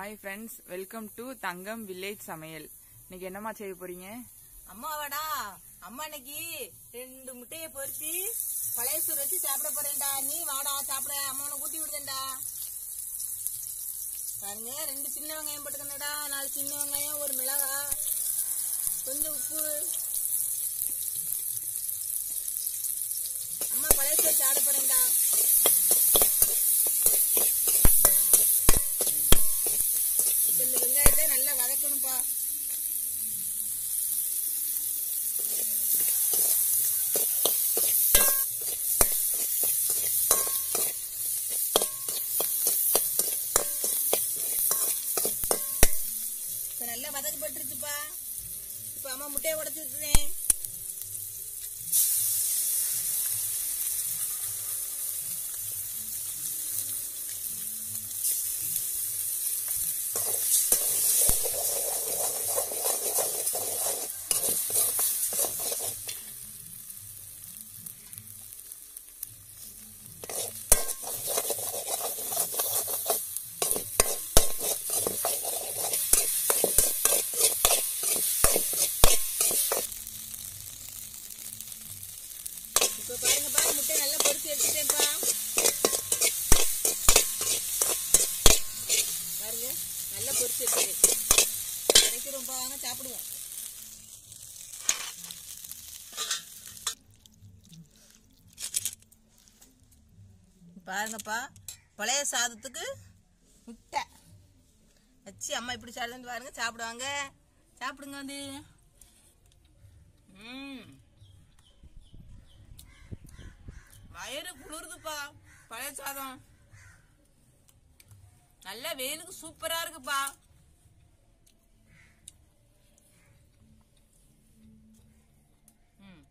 Hi friends welcome to Thangam village சமையல் இன்னைக்கு என்னம்மா செய்ய போறீங்க அம்மாவாடா அம்மா இன்னைக்கு ரெண்டு முட்டைய பொரிச்சு பழைய சோறு வச்சு சாப்பிட போறேன்டா நீ வாடா சாப்பிட அம்மா உனக்கு ஊட்டி விடுதேன்டா பாருங்க ரெண்டு சின்ன வெங்காயம் போட்டுக்கணுடா நாலு சின்ன வெங்காயம் ஒரு மிளகா கொஞ்சம் உப்பு அம்மா பழைய சோறு சாப்பிட போறேன்டா இப்ப இந்த வெங்காயத்தை நல்லா வதக்கணும்ப்பா இப்ப நல்லா வதக்கப்பட்டுருச்சுப்பா இப்ப அம்மா முட்டையை உடைச்சு விட்டுறேன் இப்ப பாருங்கப்பா முட்டை நல்லா பொரிச்சு எடுத்துட்டேன்ப்பா பாருங்க நல்லா பொரிச்சு எடுத்துட்டேன் கிடைக்கிறோம்ப்பா வாங்க சாப்பிடுவோம் பாருங்கப்பா பழைய சாதத்துக்கு முட்டை வச்சு அம்மா இப்படி சாப்பிடுன்னு பாருங்க சாப்பிடுவாங்க சாப்பிடுங்க வந்து ம் வயிறு குளிருதுப்பா பழைய சாதம் நல்ல வெயிலுக்கு சூப்பரா இருக்குப்பா ம்.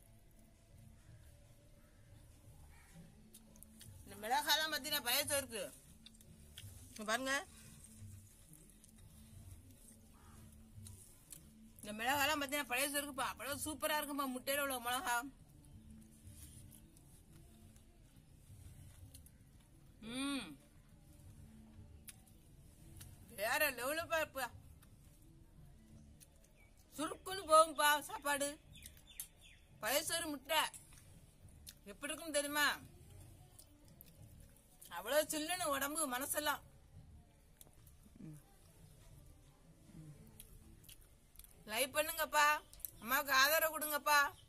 இந்த மிளகாலாம் பார்த்தீங்கன்னா பழைய சோறுக்கு இங்க பாருங்க இந்த மிளகாலாம் பார்த்தீங்கன்னா பழைய சோறுக்குப்பா பழைய சூப்பரா இருக்குப்பா முட்டையில உள்ள மிளகா ம் வேற லெவலுப்பா இருப்பா சுருக்குன்னு போகும்பா சாப்பாடு பழைய சோறு முட்டை எப்படி இருக்கும் தெரியுமா அவ்வளோ சில்லுன்னு உடம்பு மனசெல்லாம் லைக் பண்ணுங்கப்பா அம்மாவுக்கு ஆதரவு கொடுங்கப்பா